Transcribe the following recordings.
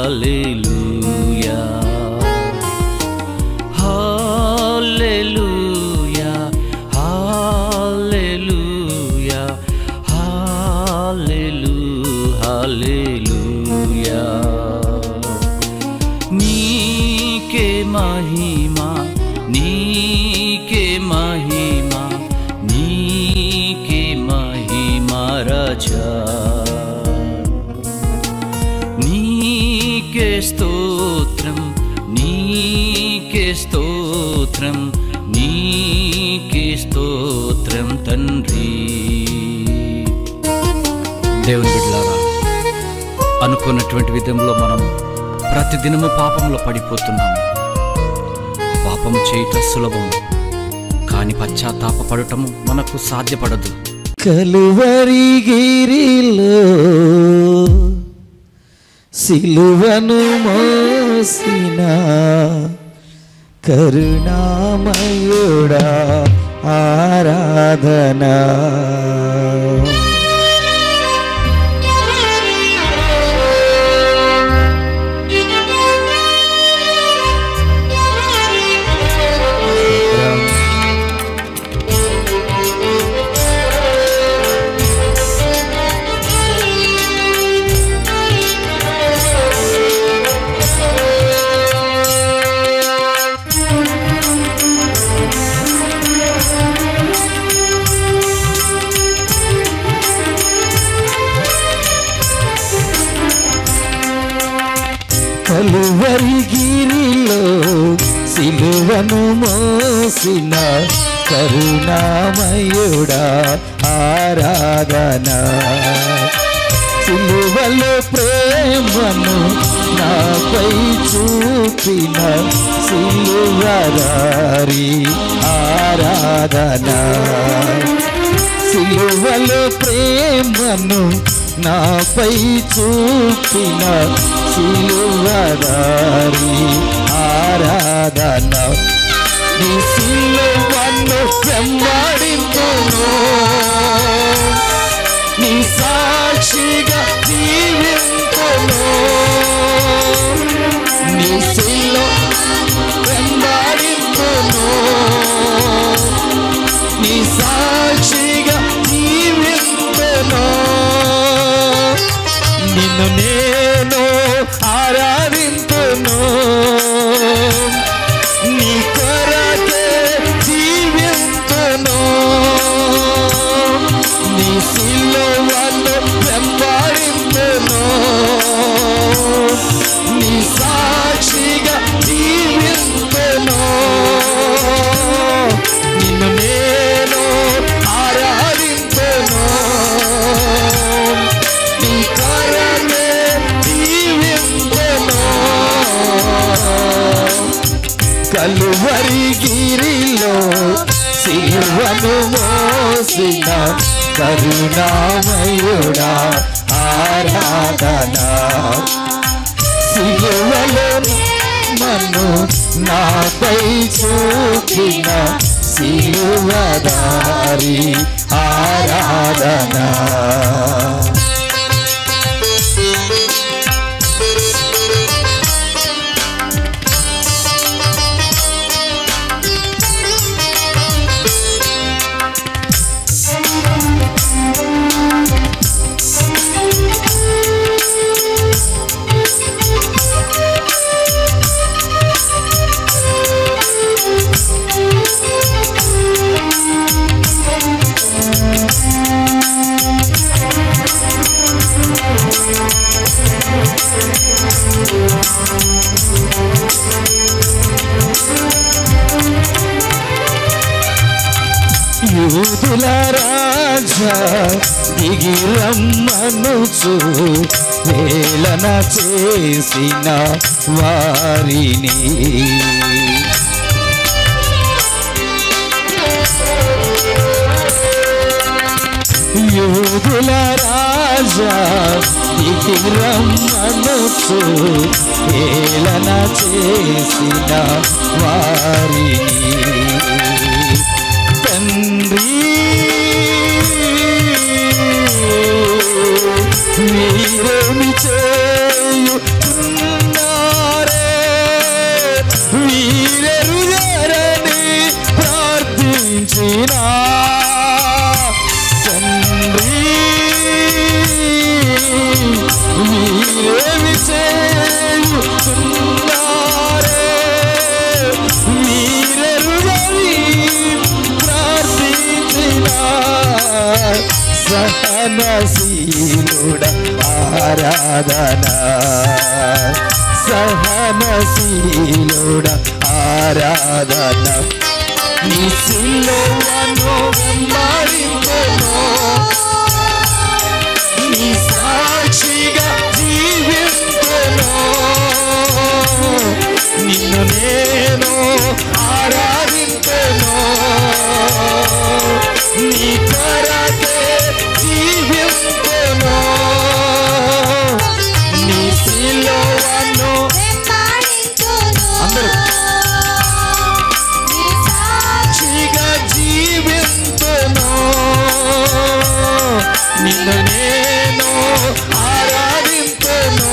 హల్లెలూయా హల్లెలూయా హల్లెలూయా హల్లెలూ హల్లెలూయా నీకే మహిమా నీకే మహిమా నీకే మహిమా రాజా నీకే స్తోత్రం నీకే స్తోత్రం నీకే స్తోత్రం తండ్రి దేవుని బిడ్డలారా అనుకున్నటువంటి విధంలో మనం ప్రతిదినము పాపంలో పడిపోతున్నాము పాపం చేయట సులభం కానీ పశ్చాత్తాపడటము మనకు సాధ్యపడదు కలువరి గిరిలో సిలువను మోసిన కరుణామయుడా ఆరాధనా కలువరి గిరిలో సిలువను మోసిన కరుణామయుడా ఆరాధన సిలువలో ప్రేమను నాపై చూపిన సిలువరారి ఆరాధన సిలువలో ప్రేమను నాపై చూపిన సిలువదారి ఆరాధన నీ సిలువను వెంబడింతును నీ సాక్షిగా జీవింతును నీ సిలు వెంబడింతును నీ సాక్షిగా జీవింతును నిన్ను నేను ఆరాధింతును నీ కొరకే జీవింతును నీ సిలువను వెంబడింతును నీ సాక్షిగా జీవింతును నిన్ను నేను ఆరాధింతును నీ కరమే జీవింతును కలువరి గిరిలో సిలువను మోసిన కరుణామయుడా ఆరాధన సిలువలో మను నాపై చూపిన సిలువదారి ఆరాధన యూదుల రాజా దిగిరమ్మనుచు వేలన చేసిన వారిని యూదుల రాజా దిగిరమ్మనుచు వేలన చేసిన వారిని తండ్రి మీరేమి చేయుచున్నారో వీరెరుగని ప్రార్థించిన సహనశీలుడ ఆరాధన సహనశీలుడ ఆరాధన నీ సిలువను వెంబడించెను నీ సాక్షిగా జీవించెను నిన్ను నేను ఆరాధించెను నీ కొరకే జీవించెను నీ సిలువను అందరూ. సాక్షిగా జీవించెను నిన్ను నేను ఆరాధించెను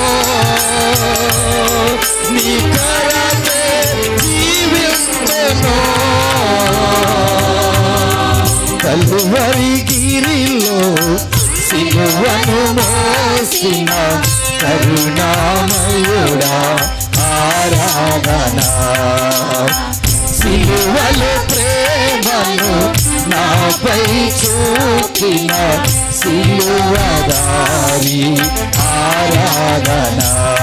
నీ కరమే జీవించెను కలువరి గిరిలో సిలువను మోసిన కరుణామయుడా ఆరాధన సిలువలు ప్రేమను నాపై చూపిన సిలువదారి ఆరాధన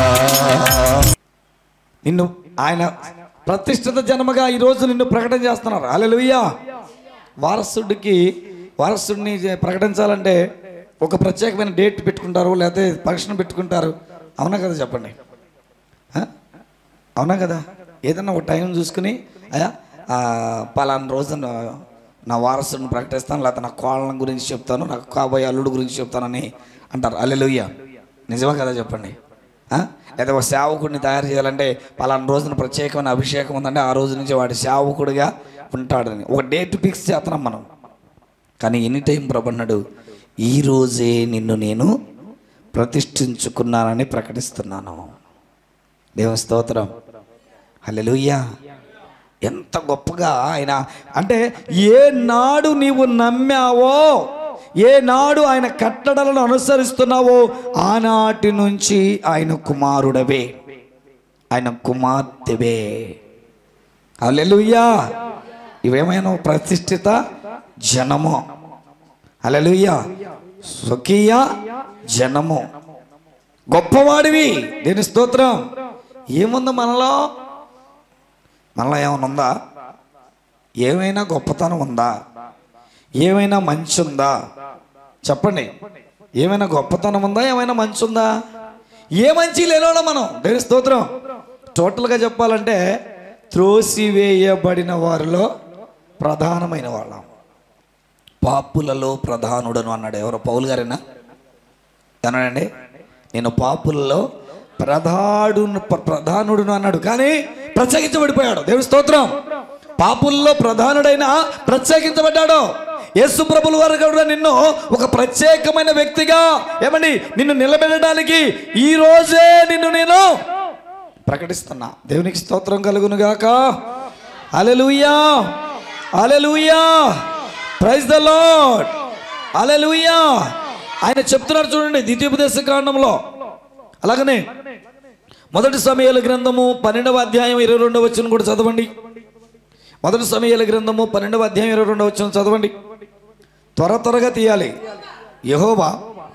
నిన్ను ఆయన ప్రతిష్ఠిత జన్మగా ఈరోజు నిన్ను ప్రకటన చేస్తున్నారు అలెలుయ్యా వారసుడికి వారసుడిని జే- ప్రకటించాలంటే ఒక ప్రత్యేకమైన డేట్ పెట్టుకుంటారు లేకపోతే ఫంక్షన్ పెట్టుకుంటారు అవునా కదా చెప్పండి ఆ? అవునా కదా ఏదన్నా ఒక టైం చూసుకుని అయ్యా ఆ, పలానా రోజు నా- నా వారసుడిని ప్రకటిస్తాను లేకపోతే నా కోళ్ళ గురించి చెప్తాను నాకు కాబోయే అల్లుడు గురించి చెప్తానని అంటారు అల్లెలుయ్య నిజమా కదా చెప్పండి ఆ? లేదా ఒక సేవకుడిని తయారు చేయాలంటే పలానా రోజున ప్రత్యేకమైన అభిషేకం ఉందంటే ఆ రోజు నుంచి వాడి సేవకుడిగా ఉంటాడని ఒక డేట్ ఫిక్స్ చేస్తున్నాం మనం కానీ ఎనీ టైం ప్రభన్నాడు ఈ రోజే నిన్ను నేను ప్రతిష్ఠించుకున్నానని ప్రకటిస్తున్నాను దేవుని స్తోత్రం హల్లెలూయా ఎంత గొప్పగా ఆయన అంటే ఏ నాడు నీవు నమ్మావో ఏ నాడు ఆయన కట్టడలను అనుసరిస్తున్నావో ఆనాటి నుంచి ఆయన కుమారుడవే ఆయన కుమార్తెవే హల్లెలూయా ఇవేమైనా ప్రతిష్ఠిత జనము హల్లెలూయా స్వకీయ జనము గొప్పవాడివి దేని స్తోత్రం ఏముంది మనలో మనలో ఏమైనా ఉందా ఏమైనా గొప్పతనం ఉందా ఏమైనా మంచి ఉందా చెప్పండి ఏమైనా గొప్పతనం ఉందా ఏమైనా మంచి ఉందా ఏ మంచి లేనోడా మనం దేని స్తోత్రం టోటల్గా చెప్పాలంటే త్రోసివేయబడిన వారిలో ప్రధానమైన వాళ్ళం పాపులలో ప్రధానుడను అన్నాడు ఎవరో పౌలు గారేనా అన్నాడండి నేను పాపులలో ప్రధాడు ప్రధానుడును అన్నాడు కానీ ప్రత్యేకించబడిపోయాడు దేవుని స్తోత్రం పాపుల్లో ప్రధానుడైన ప్రత్యేకించబడ్డాడు యేసు ప్రభుల వారు కూడా నిన్ను ఒక ప్రత్యేకమైన వ్యక్తిగా ఏమండి నిన్ను నిలబెట్టడానికి ఈ రోజే నిన్ను నేను ప్రకటిస్తున్నా దేవునికి స్తోత్రం కలుగును గాక alleluia alleluia praise the Lord alleluia ఆయన చెప్తున్నారు చూడండి ద్వితీయోపదేశ కాండంలో అలాగనే మొదటి సమయాల గ్రంథము పన్నెండవ అధ్యాయం ఇరవై రెండవ వచ్చిన కూడా చదవండి మొదటి సమయాల గ్రంథము పన్నెండవ అధ్యాయం ఇరవై రెండవ వచ్చిన చదవండి త్వర త్వరగా తీయాలి యహోవా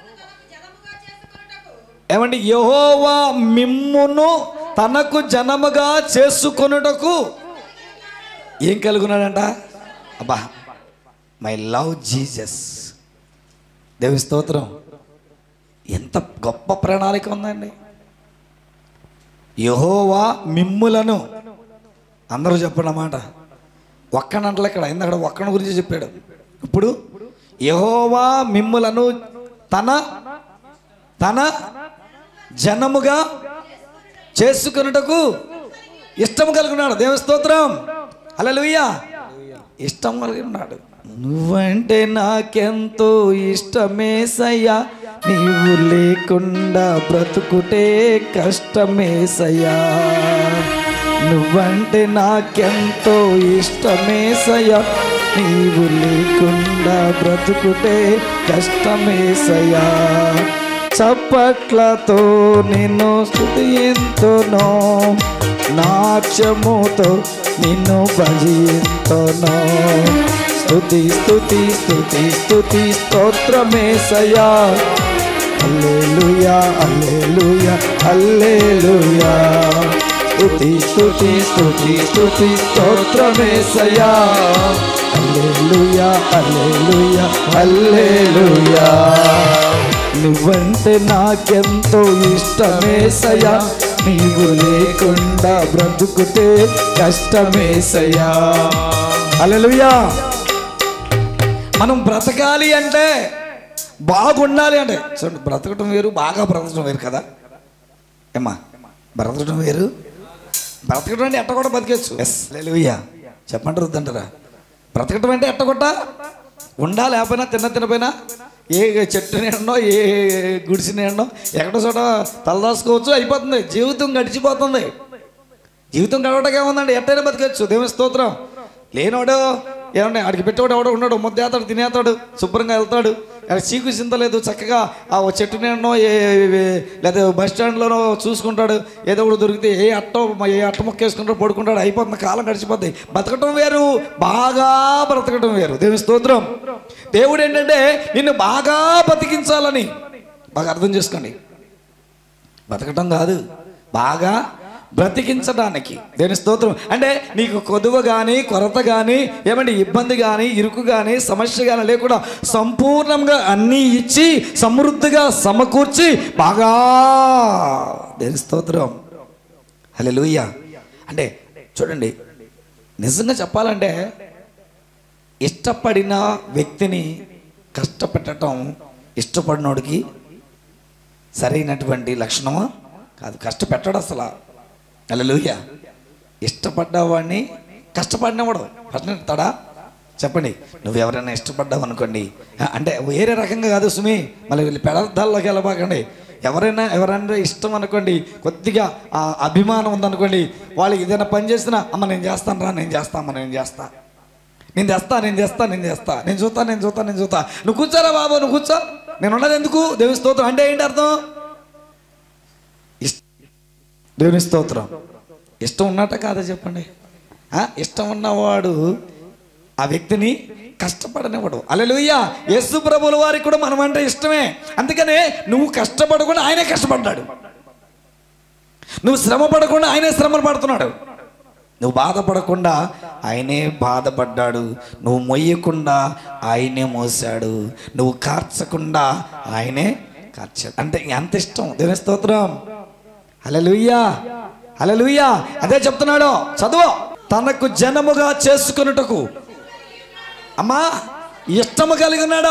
ఏమండి యహోవా మిమ్మును తనకు జనముగా చేసుకొనుటకు ఏం కలుగున్నాడంట అబ్బా మై లవ్ జీసస్ దేవి స్తోత్రం ఎంత గొప్ప ప్రణాళిక ఉందండి యహోవా మిమ్ములను అందరూ చెప్పండి అన్నమాట ఒక్కనంటలే ఇక్కడ ఇందాక ఒక్కన గురించి చెప్పాడు ఇప్పుడు యహోవా మిమ్ములను తన తన జనముగా చేసుకున్నటకు ఇష్టం కలిగినాడు దేవ స్తోత్రం అలలుయ్యా ఇష్టం కలిగి ఉన్నాడు నువ్వంటే నాకెంతో ఇష్టమేసయ్యా నీవు లేకుండా బ్రతుకుటే కష్టమేసయ్యా నువ్వంటే నాకెంతో ఇష్టమేసయ్యా నీవు లేకుండా బ్రతుకుటే కష్టమేసయ్యా చప్పట్లతో నిన్ను స్థుతింతును నాట్యముతో నిన్ను భజింతును స్తుతి స్తుతి స్తుతి స్తుతి స్తోత్రమేసయా హల్లెలూయా హల్లెలూయా హల్లెలూయా స్తుతి స్తుతి స్తుతి స్తుతి స్తోత్రమేసయా హల్లెలూయా హల్లెలూయా హల్లెలూయా నువ్వంటే నాకెంతో ఇష్టమేసయా నీవు లేకుండా బ్రతుకుతే కష్టమేసయా హల్లెలూయా మనం బ్రతకాలి అంటే బాగుండాలి అంటే చూడండి బ్రతకటం వేరు బాగా బ్రతకటం వేరు కదా ఏమ్మా బ్రతకటం వేరు బ్రతకటం అంటే ఎట్ట కూడా బతికేచ్చు ఎస్ లేలుయ్యా చెప్పండి వద్దంటారా బ్రతకటం అంటే ఎట్ట కొట్ట ఉండా లేకపోయినా తిన్న తినపోయినా ఏ చెట్టు నీడనో ఏ గుడిసి నీడనో ఎక్కడో చోట తలదాసుకోవచ్చు అయిపోతుంది జీవితం గడిచిపోతుంది జీవితం గడవటం ఏముందండి ఎట్టైనా బతికొచ్చు దేవుని స్తోత్రం లేనోడు ఏమంటే ఆడికి పెట్టేవాడు ఎవడో ఉన్నాడు ముద్దేతాడు తినేస్తాడు శుభ్రంగా వెళ్తాడు ఆడ చీకు చింత లేదు చక్కగా ఆ ఓ చెట్టు నీడనో ఏ ఏ- లేదా బస్ స్టాండ్లోనో చూసుకుంటాడు ఏదో ఒకటి దొరికితే ఏ అట్ట ఏ అట్ట మొక్క వేసుకుంటాడు పడుకుంటాడు అయిపోతుంది కాలం గడిచిపోద్ది బతకటం వేరు బాగా బ్రతకటం వేరు దేవుని స్తోత్రం దేవుడు ఏంటంటే నిన్ను బాగా బతికించాలని బాగా అర్థం చేసుకోండి బతకటం కాదు బాగా బ్రతికించడానికి దేని స్తోత్రం అంటే నీకు కొదువ కానీ కొరత కానీ ఏమంటే ఇబ్బంది కానీ ఇరుకు కానీ సమస్య కానీ లేకుండా సంపూర్ణంగా అన్నీ ఇచ్చి సమృద్ధిగా సమకూర్చి బాగా దేని స్తోత్రం హలో అంటే చూడండి నిజంగా చెప్పాలంటే ఇష్టపడిన వ్యక్తిని కష్టపెట్టడం ఇష్టపడినోడికి సరైనటువంటి లక్షణమా కాదు కష్టపెట్టడు అసలు అల్లెలుయ్య ఇష్టపడ్డవాడిని కష్టపడినవాడు కష్టపెడతాడా చెప్పండి నువ్వు ఎవరైనా ఇష్టపడ్డావు అనుకోండి ఆ, అంటే వేరే రకంగా కాదు సుమి మళ్ళీ వీళ్ళు పెడర్థాల్లోకి వెళ్ళబాకండి ఎవరైనా ఎవరైనా ఇష్టం అనుకోండి కొద్దిగా ఆ అభిమానం ఉందనుకోండి వాళ్ళకి ఏదైనా పని చేసినా అమ్మ నేను చేస్తాను రా నేను చేస్తా అమ్మ నేను చేస్తా నేను చేస్తా నేను చేస్తా నేను చేస్తా నేను చూస్తా నేను చూస్తా నేను చూస్తా నువ్వు కూర్చోరా బాబు నువ్వు కూర్చో నేను ఉన్నది ఎందుకు దేవుని స్తోత్రం అంటే ఏంటి అర్థం ఇష్ట దేవుని స్తోత్రం ఇష్టం ఉన్నట్ట కాదా చెప్పండి ఆ, ఇష్టం ఉన్నవాడు ఆ వ్యక్తిని కష్టపడనివ్వడు అలెలుయ్య యేసు ప్రభుల వారికి కూడా మనం అంటే ఇష్టమే అందుకనే నువ్వు కష్టపడకుండా ఆయనే కష్టపడ్డాడు నువ్వు శ్రమ పడకుండా ఆయనే శ్రమలు పడుతున్నాడు నువ్వు బాధపడకుండా ఆయనే బాధపడ్డాడు నువ్వు మొయ్యకుండా ఆయనే మోసాడు నువ్వు కార్చకుండా ఆయనే కార్చాడు అంటే ఎంత ఇష్టం దేవుని స్తోత్రం హల్లెలూయా హల్లెలూయా అదే చెప్తున్నాడు చదువు తనకు జనముగా చేసుకొనుటకు అమ్మా ఇష్టము కలిగి ఉన్నాడు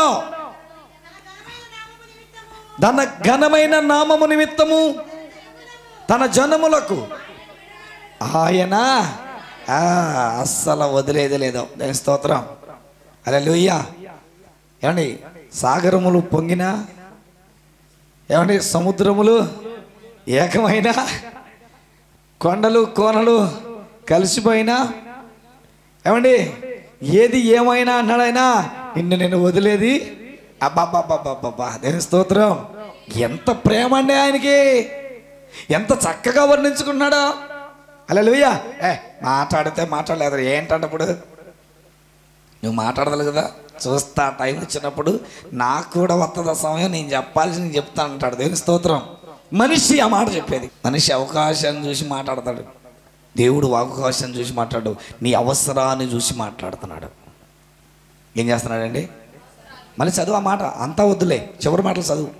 తన ఘనమైన నామము నిమిత్తము తన జనములకు ఆయన ఆ, అస్సలు వదిలేది లేదు దాని స్తోత్రం అలా లూయ్యా ఏమండి సాగరములు పొంగినా ఏమండి సముద్రములు ఏకమైనా కొండలు కోనలు కలిసిపోయినా ఏమండి ఏది ఏమైనా అన్నాడైనా నిన్ను నేను వదిలేది అబ్బాబ్బాబ్బాబ్బా దేని స్తోత్రం ఎంత ప్రేమ అండి ఆయనకి ఎంత చక్కగా వర్ణించుకున్నాడో అలా లూయా ఏ మాట్లాడితే మాట్లాడలేదు ఏంటంటే ఇప్పుడు నువ్వు మాట్లాడదు కదా చూస్తా టైం వచ్చినప్పుడు నాకు కూడా వస్తుంది ఆ సమయం నేను చెప్పాల్సి నేను చెప్తాను అంటాడు దేవుని స్తోత్రం మనిషి ఆ మాట చెప్పేది మనిషి అవకాశాన్ని చూసి మాట్లాడతాడు దేవుడు అవకాశం చూసి మాట్లాడు నీ అవసరాన్ని చూసి మాట్లాడుతున్నాడు ఏం చేస్తున్నాడండి మళ్ళీ చదువు ఆ మాట అంతా వద్దులే చివరి మాటలు చదువు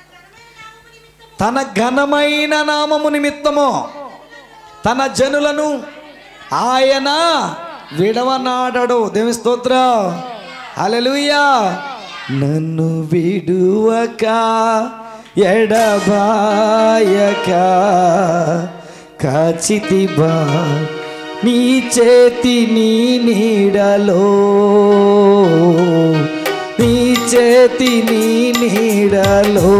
తన ఘనమైన నామము నిమిత్తము తన జనులను ఆయన విడవనాడడు దేవి స్తోత్ర హల్లెలూయా నన్ను విడువక ఎడబాయక కాచితిబా నీ చేతి నీ నీడలో నీ చేతి నీ నీడలో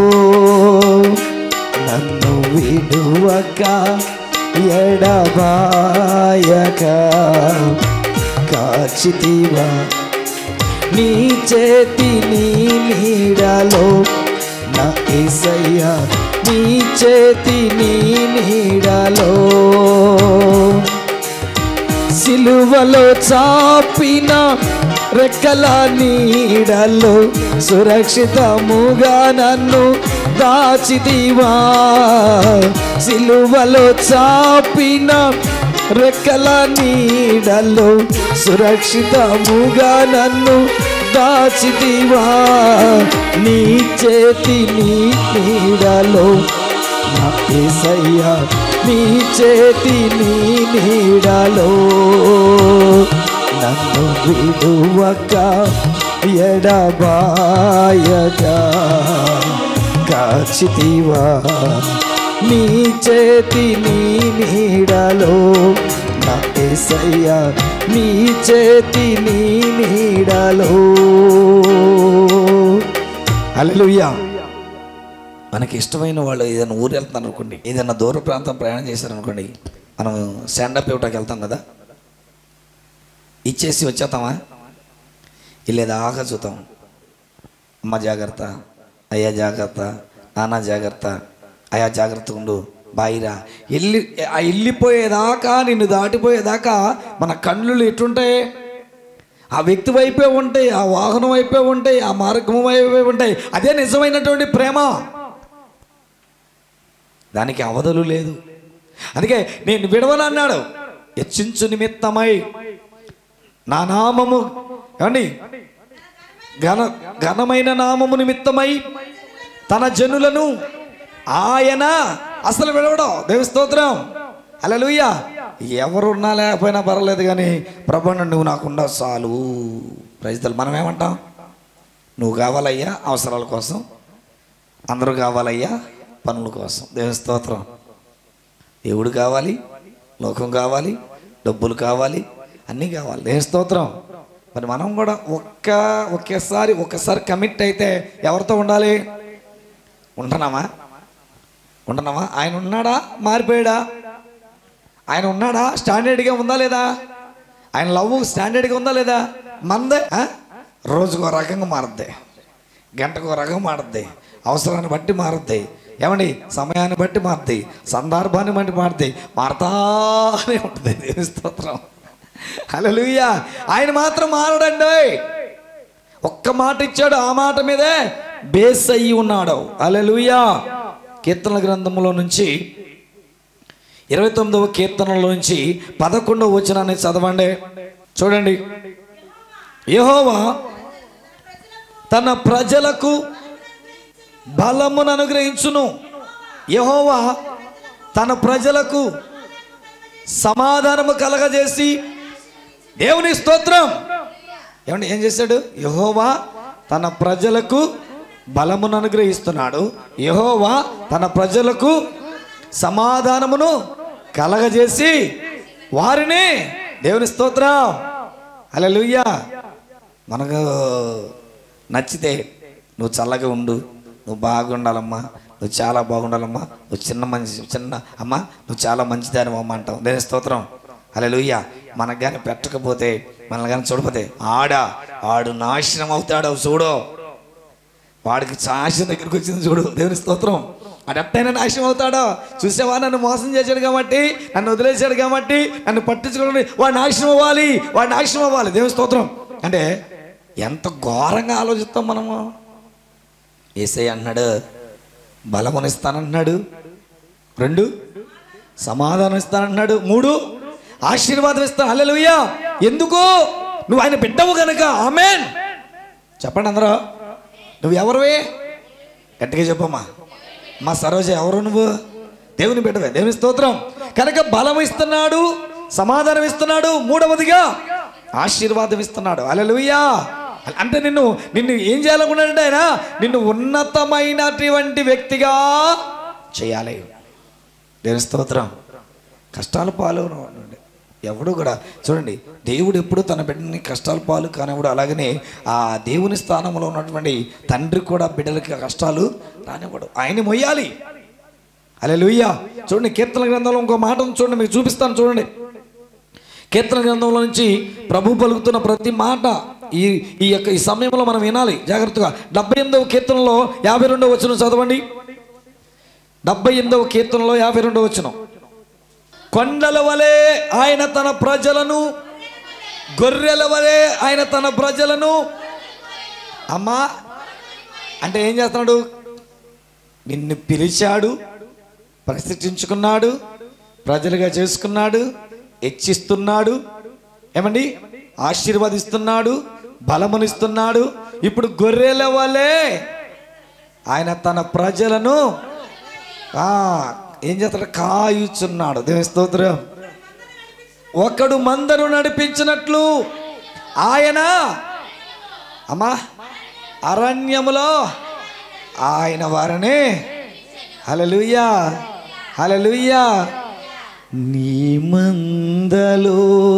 నన్ను విడువక ఎడబాయక కాచితివా నీ చేతి నీ నీడలో నా ఏసయ్యా నీ చేతి నీ నీడలో సిలువలో చాపిన రెక్కల నీడలో సురక్షితముగా నన్ను దాచితివా సిలువలో చాపిన రెక్కల నీడలో సురక్షితముగా నన్ను దాచితివా నీ చేతి నీ నీడలో నా ఏసయ్యా నీ చేతి నీ నీడలో నన్ను విడువక ఎడబాయగా కాచితివా నీ చేతి నీ నీడలో నా ఏసయ్యా నీ చేతి నీ నీడలో హల్లెలూయా మనకి ఇష్టమైన వాళ్ళు ఏదైనా ఊరు వెళ్తాను అనుకోండి ఏదైనా దూర ప్రాంతం ప్రయాణం చేశారనుకోండి మనం స్టాండప్ ఇవ్వటానికి వెళ్తాం కదా ఇచ్చేసి వచ్చేస్తామా వెళ్ళేదాకా చూద్దాం అమ్మ జాగ్రత్త అయ్యా జాగ్రత్త నాన్న జాగ్రత్త అయ్యా జాగ్రత్త ఉండు బాయిరా వెళ్ళి ఆ వెళ్ళిపోయేదాకా నిన్ను దాటిపోయేదాకా మన కళ్ళు ఎటుంటాయి ఆ వ్యక్తి వైపే ఉంటాయి ఆ వాహనం వైపే ఉంటాయి ఆ మార్గం వైపే ఉంటాయి అదే నిజమైనటువంటి ప్రేమ దానికి అవధులు లేదు అందుకే నేను విడవను అన్నాడు హెచ్చించు నిమిత్తమై నా నామము ఏమండి ఘన ఘనమైన నామము నిమిత్తమై తన జనులను ఆయన అసలు విడవడం దేవి స్తోత్రం అలలుయ్య ఎవరున్నా లేకపోయినా పర్వాలేదు కానీ ప్రభు నువ్వు నాకుండా చాలు ప్రజలు మనం ఏమంటాం నువ్వు కావాలయ్యా అవసరాల కోసం అందరూ కావాలయ్యా పనుల కోసం దేవి స్తోత్రం దేవుడు కావాలి లోకం కావాలి డబ్బులు కావాలి అన్నీ కావాలి దేవి స్తోత్రం మరి మనం కూడా ఒక్క ఒకేసారి ఒక్కసారి కమిట్ అయితే ఎవరితో ఉండాలి ఉంటున్నామా ఉంటున్నామా ఆయన ఉన్నాడా మారిపోయాడా ఆయన ఉన్నాడా స్టాండర్డ్గా ఉందా లేదా ఆయన లవ్ స్టాండర్డ్గా ఉందా లేదా మందే ఆ? రోజుకో రకంగా మారుద్ది గంటకో రకం మారుద్ది అవసరాన్ని బట్టి మారుద్ది ఏమండి సమయాన్ని బట్టి మారుద్ది సందర్భాన్ని బట్టి మారుద్ది మారుతానే ఉంటుంది దేవుని స్తోత్రం హల్లెలూయా ఆయన మాత్రం మారడండి ఒక్క మాట ఇచ్చాడు ఆ మాట మీదే బేస్ అయ్యి ఉన్నాడు అలెలుయా కీర్తన గ్రంథంలో నుంచి ఇరవై తొమ్మిదవ కీర్తనలో నుంచి పదకొండవ వచనాన్ని చదవండి చూడండి యెహోవా తన ప్రజలకు బలమును అనుగ్రహించును యెహోవా తన ప్రజలకు సమాధానము కలగజేసి దేవుని స్తోత్రం ఏమండి ఏం చేశాడు యహోవా తన ప్రజలకు బలమును అనుగ్రహిస్తున్నాడు యహోవా తన ప్రజలకు సమాధానమును కలగజేసి వారిని దేవుని స్తోత్రం అలలుయ్యా మనకు నచ్చితే నువ్వు చల్లగా ఉండు నువ్వు బాగుండాలమ్మా నువ్వు చాలా బాగుండాలమ్మా నువ్వు చిన్న మంచి చిన్న అమ్మా నువ్వు చాలా మంచిదాని అమ్మ అంటావు దేని స్తోత్రం అలెలుయ్య మనకు కానీ పెట్టకపోతే మనల్ని కానీ చూడపోతే ఆడా ఆడు నాశనం అవుతాడు చూడు వాడికి నాశనం దగ్గరికి వచ్చింది చూడు దేవుని స్తోత్రం వాడు ఎట్టయినా నాశనం అవుతాడో చూసావా నన్ను మోసం చేశాడు కాబట్టి నన్ను వదిలేశాడు కాబట్టి నన్ను పట్టించుకోండి వాడు నాశనం అవ్వాలి వాడు నాశనం అవ్వాలి దేవుని స్తోత్రం అంటే ఎంత ఘోరంగా ఆలోచిస్తాం మనము ఏసై అన్నాడు బలమును ఇస్తానంటున్నాడు రెండు సమాధానం ఇస్తానంటున్నాడు మూడు ఆశీర్వాదం ఇస్తాను హల్లెలూయా ఎందుకు నువ్వు ఆయన బిడ్డవు కనుక ఆమెన్ చెప్పండి అందరూ నువ్వు ఎవరివే గట్టిగా చెప్పమ్మా మా సరోజ ఎవరు నువ్వు దేవుని బిడ్డవే దేవుని స్తోత్రం కనుక బలం ఇస్తున్నాడు సమాధానం ఇస్తున్నాడు మూడవదిగా ఆశీర్వాదం ఇస్తున్నాడు అలలుయ్యా అంటే నిన్ను నిన్ను ఏం చేయాలనుకున్నాడంటే ఆయన నిన్ను ఉన్నతమైనటువంటి వ్యక్తిగా చేయాలి దేవుని స్తోత్రం కష్టాల పాలు ఉండండి ఎవడు కూడా చూడండి దేవుడు ఎప్పుడు తన బిడ్డని కష్టాల పాలు కానివ్వడు అలాగనే ఆ దేవుని స్థానంలో ఉన్నటువంటి తండ్రి కూడా బిడ్డలకి కష్టాలు రానివ్వడు ఆయన మొయ్యాలి అలే చూడండి కీర్తన గ్రంథంలో ఇంకో మాట ఉంది చూడండి మీకు చూపిస్తాను చూడండి కీర్తన గ్రంథంలో నుంచి ప్రభు పలుకుతున్న ప్రతి మాట ఈ ఈ యొక్క ఈ సమయంలో మనం వినాలి జాగ్రత్తగా డెబ్బై ఎనిమిదవ కీర్తనలో యాభై రెండవ వచనం చదవండి డెబ్బై ఎనిమిదవ కీర్తనలో యాభై రెండవ వచనం కొండల వలె ఆయన తన ప్రజలను గొర్రెల వలె ఆయన తన ప్రజలను అమ్మా అంటే ఏం చేస్తున్నాడు నిన్ను పిలిచాడు ప్రతిష్ఠించుకున్నాడు ప్రజలుగా చేసుకున్నాడు హెచ్చిస్తున్నాడు ఏమండి ఆశీర్వదిస్తున్నాడు బలమునిస్తున్నాడు ఇప్పుడు గొర్రెల వలె ఆయన తన ప్రజలను ఆ, ఏం చేస్తాడు కాయుచున్నాడు దేని స్తోత్రం ఒకడు మందరు నడిపించినట్లు ఆయన అమ్మా అరణ్యములో ఆయన వారిని హలలుయ్యా హలలుయ్యా నీ మందలో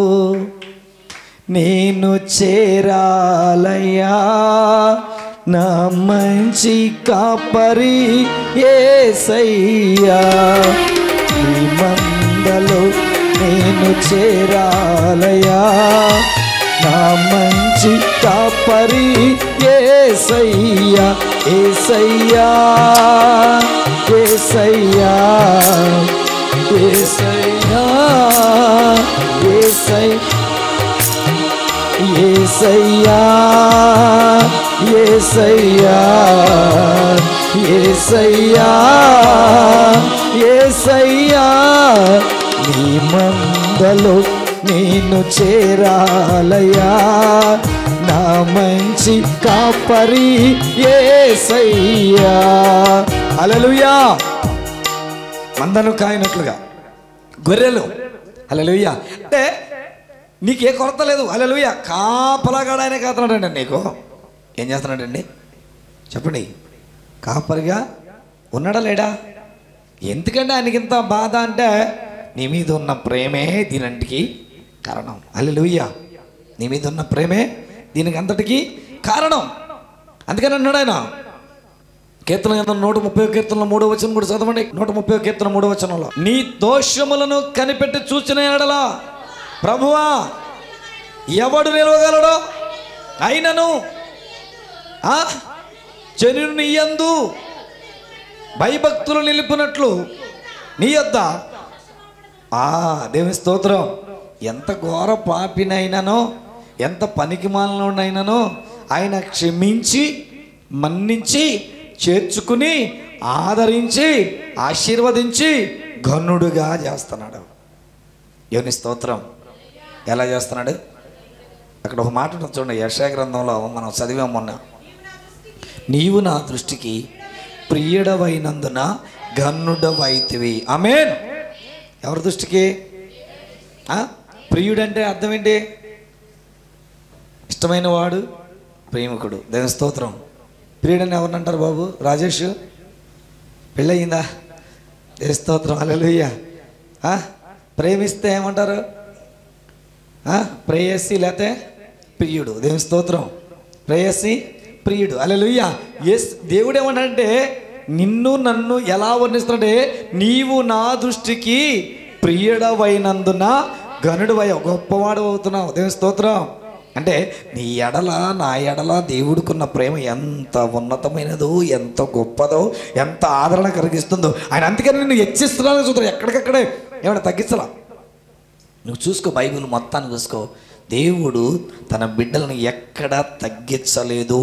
నేను చేరాలయ్యా నా మంచి కాపరి ఏసయ్యా నీ మందలో నేను చేరాలయ్యా నా మంచి కాపరి ఏసయ్యా ఏసయ్యా ఏసయ్యా ఏసయ్యా ఏసయ్యా ఏసయ్యా ఏసయ్యా ఏసయ్యా ఏసయ్యా నీ మందలో నేను చేరాలయ్యా నా మంచి కాపరి ఏసయ్యా అలలుయా మందను కాయనట్లుగా గొర్రెలు అలలుయ్య అంటే నీకే కొరత లేదు అలలుయ్య కాపలాగాడు ఆయన కాతున్నాడండి నీకు ఏం చేస్తున్నాడండి చెప్పండి కాపరిగా ఉన్నాడా లేడా ఎందుకంటే ఆయనకి ఇంత బాధ అంటే నీ మీద ఉన్న ప్రేమే దీనంటికి కారణం అల్లెలుయ్య నీ మీద ఉన్న ప్రేమే దీనికి అంతటికి కారణం అందుకని అన్నాడు ఆయన కీర్తన గ్రంథం నూట ముప్పై కీర్తనలో మూడో వచనం కూడా చదవండి నూట ముప్పై కీర్తన మూడో వచనంలో నీ దోషములను కనిపెట్టి చూచిన ఎడలా ప్రభువా ఎవడు నిలవగలడో అయినను ఆ జనుని నీయందు భయభక్తులు నిలుపునట్లు నీ యొద్ద ఆ దేవుని స్తోత్రం ఎంత ఘోర పాపినైనానో ఎంత పనికి మాలనైనానో ఆయన క్షమించి మన్నించి చేర్చుకుని ఆదరించి ఆశీర్వదించి ఘనుడుగా చేస్తున్నాడు దేవుని స్తోత్రం ఎలా చేస్తున్నాడు అక్కడ ఒక మాట ఉంటుంది చూడండి యశా గ్రంథంలో మనం చదివాం మొన్న నీవు నా దృష్టికి ప్రియుడవైనందున గన్నుడవైతివి ఆమేన్ ఎవరి దృష్టికి ఆ? ప్రియుడంటే అర్థం ఏంటి ఇష్టమైన వాడు ప్రేమికుడు దేవుని స్తోత్రం ప్రియుడని ఎవరినంటారు బాబు రాజేష్ పెళ్ళయిందా దేవుని స్తోత్రం అలలుయ్య ప్రేమిస్తే ఏమంటారు ఆ? ప్రేయసి లేతే ప్రియుడు దేవుని స్తోత్రం ప్రేయసి ప్రియుడు అలెలుయ్య ఎస్ దేవుడు ఏమన్నాడంటే నిన్ను నన్ను ఎలా వర్ణిస్తున్నాడే నీవు నా దృష్టికి ప్రియుడవైనందున గనుడువై గొప్పవాడు అవుతున్నావు దేవుని స్తోత్రం అంటే నీ ఎడల నా ఎడల దేవుడికున్న ప్రేమ ఎంత ఉన్నతమైనదో ఎంత గొప్పదో ఎంత ఆదరణ కలిగిస్తుందో ఆయన అందుకని నిన్ను హెచ్చిస్తున్నాను చూద్దాం ఎక్కడికక్కడే ఏమైనా తగ్గించలా నువ్వు చూసుకో బైబిల్ మొత్తాన్ని చూసుకో దేవుడు తన బిడ్డలను ఎక్కడా తగ్గించలేదు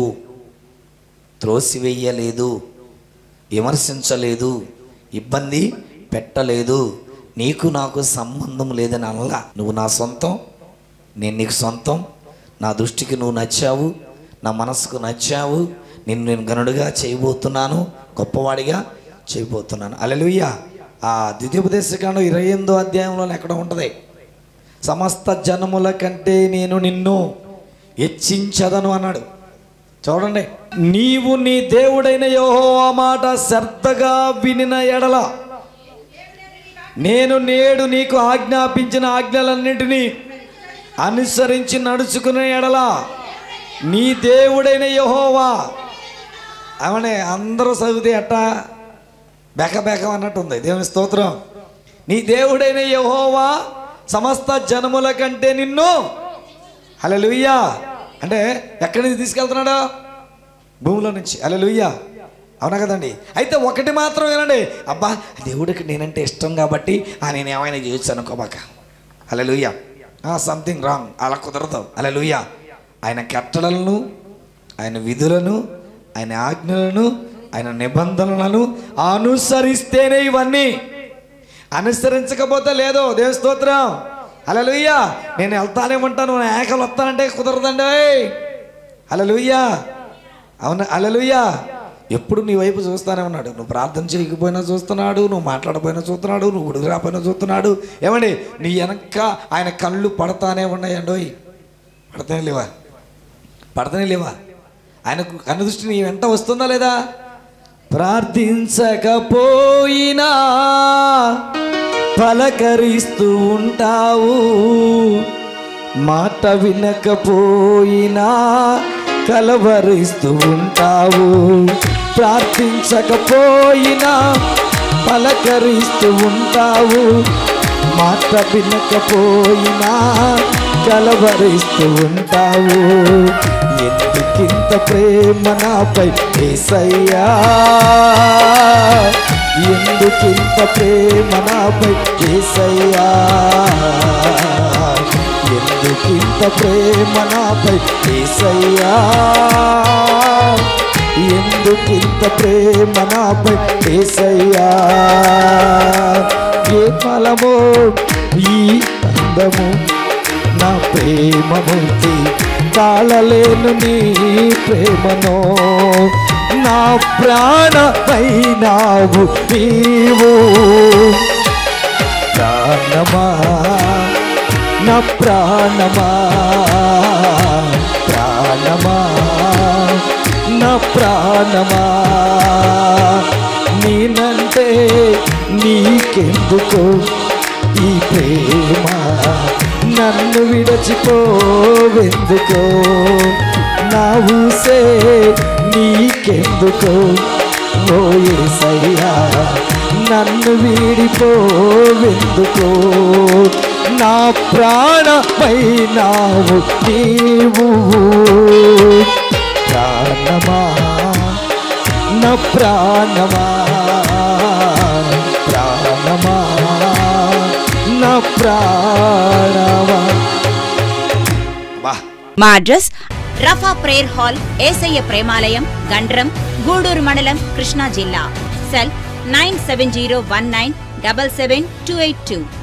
త్రోసివేయలేదు విమర్శించలేదు ఇబ్బంది పెట్టలేదు నీకు నాకు సంబంధం లేదని అనలా నువ్వు నా సొంతం నేను నీకు సొంతం నా దృష్టికి నువ్వు నచ్చావు నా మనసుకు నచ్చావు నిన్ను నేను గనుడుగా చేయబోతున్నాను గొప్పవాడిగా చేయబోతున్నాను అలెలుయ్య ఆ ద్వితీయోపదేశకాండం ఇరవై ఎనిమిదో అధ్యాయంలో ఎక్కడ ఉంటుంది సమస్త జనముల కంటే నేను నిన్ను హెచ్చించదను అన్నాడు చూడండి నీవు నీ దేవుడైన యెహోవా మాట శ్రద్ధగా వినిన ఎడల నేను నేడు నీకు ఆజ్ఞాపించిన ఆజ్ఞలన్నింటినీ అనుసరించి నడుచుకునే ఎడల నీ దేవుడైన యెహోవా అవనే అందరూ చదివితే అట్టా బెక బెక అన్నట్టుంది దేవుని స్తోత్రం నీ దేవుడైన యెహోవా సమస్త జనముల కంటే నిన్ను హల్లెలూయా అంటే ఎక్కడి నుంచి తీసుకెళ్తున్నాడు భూమిలో నుంచి అలలుయ్య అవునా కదండి అయితే ఒకటి మాత్రం వినండి అబ్బా దేవుడికి నేనంటే ఇష్టం కాబట్టి ఆ నేను ఏమైనా చేయొచ్చు అనుకోబాక అలలుయ్య సంథింగ్ రాంగ్ అలా కుదరదు అలలుయ్య ఆయన కట్టడలను ఆయన విధులను ఆయన ఆజ్ఞలను ఆయన నిబంధనలను అనుసరిస్తేనే ఇవన్నీ అనుసరించకపోతే లేదు దేవ స్తోత్రం అలలుయ్య నేను వెళ్తానేమంటాను నా ఏకలు వస్తానంటే కుదరదండి అలలుయ్యా అవునా అలలుయ్యా ఎప్పుడు నీ వైపు చూస్తానే ఉన్నాడు నువ్వు ప్రార్థన చేయకపోయినా చూస్తున్నాడు నువ్వు మాట్లాడపోయినా చూస్తున్నాడు నువ్వు గుడికి రాపోయినా చూస్తున్నాడు ఏమండి నీ వెనక ఆయన కళ్ళు పడతానే ఉన్నాయండోయ్ పడతానే లేవా పడతానే లేవా ఆయనకు కన్ను దృష్టి నీ వెంట వస్తుందా లేదా ప్రార్థించకపోయినా పలకరిస్తూ ఉంటావు మాట వినకపోయినా కలవరిస్తూ ఉంటావు ప్రార్థించకపోయినా పలకరిస్తూ ఉంటావు మాట వినకపోయినా కలవరిస్తూ ఉంటావు ఎందుకింత ప్రేమ నాపై ఏసయ్యా ఎందుకింత ప్రేమ నాపై ఏసయ్యా ఎందుకింత ప్రేమ నాపై ఏసయ్యా ఎందుకింత ప్రేమ నాపై ఏసయ్యా ఏ ఫలమో ఈ అందము నా ప్రేమమూర్తి తాళలేను నీ ప్రేమను నా ప్రాణమైనావు నీవు ప్రాణమా నా ప్రాణమా ప్రాణమా నా ప్రాణమా నేనంటే నీకెందుకు ఈ ప్రేమ నన్ను విడచిపోవెందుకో నా ఊసే నీకెందుకో ఓ యేసయ్యా నన్ను వీడిపోవెందుకో నా ప్రాణమైనావు నీవు ప్రాణమా నా ప్రాణమా ప్రాణమా నా ప్రాణమా బా మా address Rapha prayer hall Yesayya Premalayam Gandram Guduru మండలం కృష్ణా జిల్లా cell nine seven zero one nine double seven two eight two